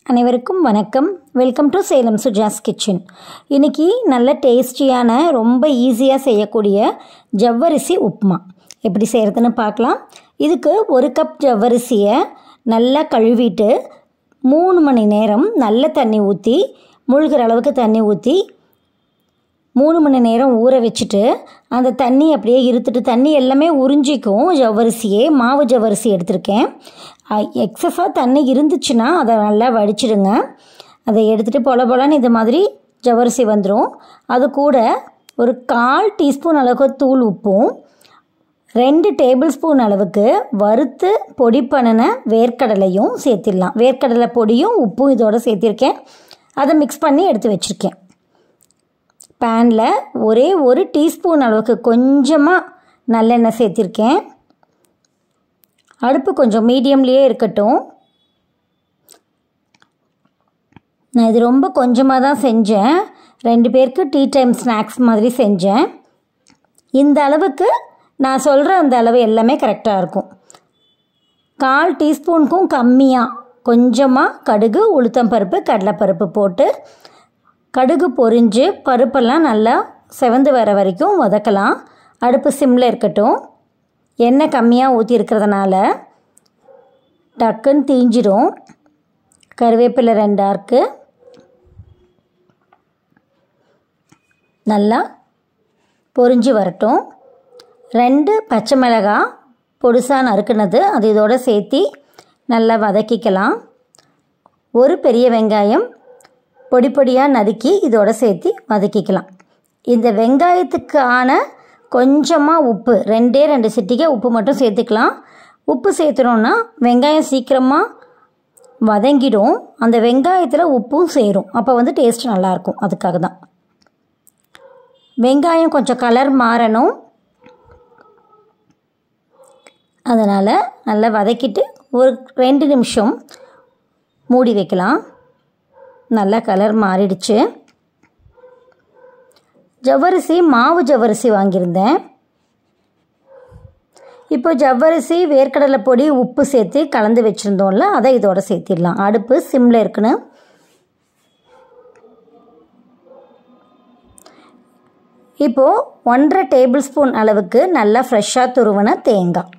அனைவருக்கும் வணக்கம் welcome to Salem Suja's kitchen இன்னைக்கு நல்ல டேஸ்டியான ரொம்ப ஈஸியாக செய்யக்கூடிய ஜவ்வரிசி உப்புமா எப்படி செய்கிறதுன்னு பார்க்கலாம் இதுக்கு ஒரு கப் ஜவ்வரிசியை நல்லா கழுவிட்டு மூணு மணி நேரம் நல்ல தண்ணி ஊற்றி முழுகிற அளவுக்கு தண்ணி ஊற்றி மூணு மணி நேரம் ஊற வச்சுட்டு அந்த தண்ணி அப்படியே இருத்துட்டு தண்ணி எல்லாமே உறிஞ்சிக்கும் ஜவ்வரிசியே மாவு ஜவ்வரிசி எடுத்திருக்கேன் எக்ஸஸாக தண்ணி இருந்துச்சுன்னா அதை நல்லா வடிச்சிடுங்க அதை எடுத்துகிட்டு பொல பொலன்னு இது மாதிரி ஜவ்வரிசி வந்துடும் அது கூட ஒரு கால் டீஸ்பூன் அளவுக்கு தூள் உப்பும் ரெண்டு டேபிள் ஸ்பூன் அளவுக்கு வறுத்து பொடி பண்ணின வேர்க்கடலையும் சேர்த்திடலாம் வேர்க்கடலை பொடியும் உப்பும் இதோட சேர்த்திருக்கேன் அதை மிக்ஸ் பண்ணி எடுத்து வச்சுருக்கேன் பேனில் ஒரே ஒரு டீஸ்பூன் அளவுக்கு கொஞ்சமாக நல்லெண்ணெய் சேர்த்திருக்கேன் அடுப்பு கொஞ்சம் மீடியம்லேயே இருக்கட்டும் நான் இது ரொம்ப கொஞ்சமாக தான் செஞ்சேன் ரெண்டு பேருக்கு டீ டைம் ஸ்நாக்ஸ் மாதிரி செஞ்சேன் இந்த அளவுக்கு நான் சொல்கிற அந்த அளவு எல்லாமே கரெக்டாக இருக்கும் கால் டீஸ்பூனுக்கும் கம்மியாக கொஞ்சமாக கடுகு உளுத்தம்பருப்பு கடலைப்பருப்பு போட்டு கடுகு பொரிஞ்சு பருப்பெல்லாம் நல்லா செவந்து வர வரைக்கும் வதக்கலாம் அடுப்பு சிம்மில் இருக்கட்டும் எண்ணெய் கம்மியாக ஊற்றி இருக்கிறதுனால டக்குன்னு தீஞ்சிரும் கருவேப்பிலை ரெண்டாருக்கு நல்லா பொரிஞ்சு வரட்டும் ரெண்டு பச்சை மிளகாய் பொடுசாக நறுக்குனது அது இதோடு சேர்த்தி நல்லா வதக்கிக்கலாம் ஒரு பெரிய வெங்காயம் பொடி பொடியாக நறுக்கி இதோட சேர்த்து வதக்கிக்கலாம் இந்த வெங்காயத்துக்கான கொஞ்சமாக உப்பு ரெண்டே ரெண்டு சிட்டிகை உப்பு மட்டும் சேர்த்துக்கலாம் உப்பு சேர்த்துனோன்னா வெங்காயம் சீக்கிரமாக வதங்கிடும் அந்த வெங்காயத்தில் உப்பும் சேரும் அப்போ வந்து டேஸ்ட் நல்லாயிருக்கும் அதுக்காக தான் வெங்காயம் கொஞ்சம் கலர் மாறணும் அதனால் நல்லா வதக்கிட்டு ஒரு ரெண்டு நிமிஷம் மூடி வைக்கலாம் நல்லா கலர் மாறிடுச்சு ஜவ்வரிசி மாவு ஜவ்வரிசி வாங்கியிருந்தேன் இப்போ ஜவ்வரிசி வேர்க்கடலை பொடி உப்பு சேர்த்து கலந்து வச்சுருந்தோம்ல அதை இதோட சேர்த்திடலாம் அடுப்பு சிம்மில் இருக்குன்னு இப்போது ஒன்றரை டேபிள் ஸ்பூன் அளவுக்கு நல்லா ஃப்ரெஷ்ஷாக துருவின தேங்காய்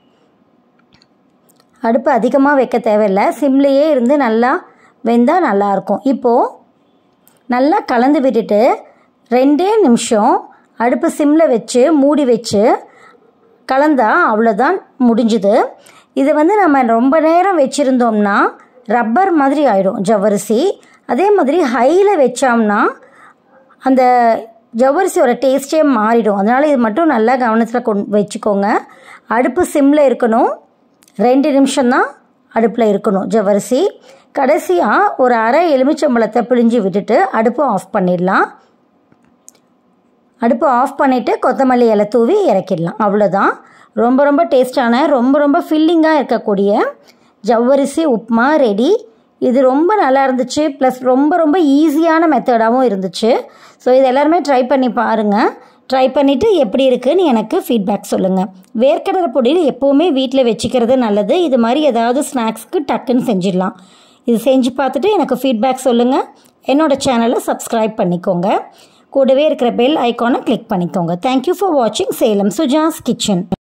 அடுப்பு அதிகமாக வைக்க தேவையில்லை சிம்லேயே இருந்து நல்லா வெந்தால் நல்லாயிருக்கும் இப்போது நல்லா கலந்து விட்டுட்டு ரெண்டே நிமிஷம் அடுப்பு சிம்மில் வச்சு மூடி வச்சு கலந்தா அவ்வளோதான் முடிஞ்சுது இது வந்து நம்ம ரொம்ப நேரம் வச்சுருந்தோம்னா ரப்பர் மாதிரி ஆகிடும் ஜவ்வரிசி அதே மாதிரி ஹையில் வச்சோம்னா அந்த ஜவ்வரிசியோட டேஸ்ட்டே மாறிடும் அதனால் இது மட்டும் நல்லா கவனத்தில் கொண் வச்சுக்கோங்க அடுப்பு சிம்மில் இருக்கணும் ரெண்டு நிமிஷம்தான் அடுப்பில் இருக்கணும் ஜவ்வரிசி கடைசியாக ஒரு அரை எலுமிச்சம்பழத்தை பிழிஞ்சு விட்டுட்டு அடுப்பு ஆஃப் பண்ணிடலாம் அடுப்பு ஆஃப் பண்ணிவிட்டு கொத்தமல்லி இலை தூவி இறக்கிடலாம் அவ்வளோதான் ரொம்ப ரொம்ப டேஸ்டான ரொம்ப ரொம்ப ஃபில்லிங்காக இருக்கக்கூடிய ஜவ்வரிசி உப்புமா ரெடி இது ரொம்ப நல்லா இருந்துச்சு ப்ளஸ் ரொம்ப ரொம்ப ஈஸியான மெத்தடாகவும் இருந்துச்சு ஸோ இது எல்லாருமே ட்ரை பண்ணி பாருங்கள் ட்ரை பண்ணிவிட்டு எப்படி இருக்குன்னு எனக்கு ஃபீட்பேக் சொல்லுங்கள் வேர்க்கடலை பொடியில் எப்போவுமே வீட்டில் வச்சுக்கிறது நல்லது இது மாதிரி ஏதாவது ஸ்நாக்ஸ்க்கு டக்குன்னு செஞ்சிடலாம் இது செஞ்சு பார்த்துட்டு எனக்கு ஃபீட்பேக் சொல்லுங்கள் என்னோடய சேனலை சப்ஸ்கிரைப் பண்ணிக்கோங்க கூடவே இருக்கிற பெல் ஐக்கானை கிளிக் பண்ணிக்கோங்க தேங்க்யூ ஃபார் வாட்சிங் சேலம் சுஜாஸ் கிச்சன்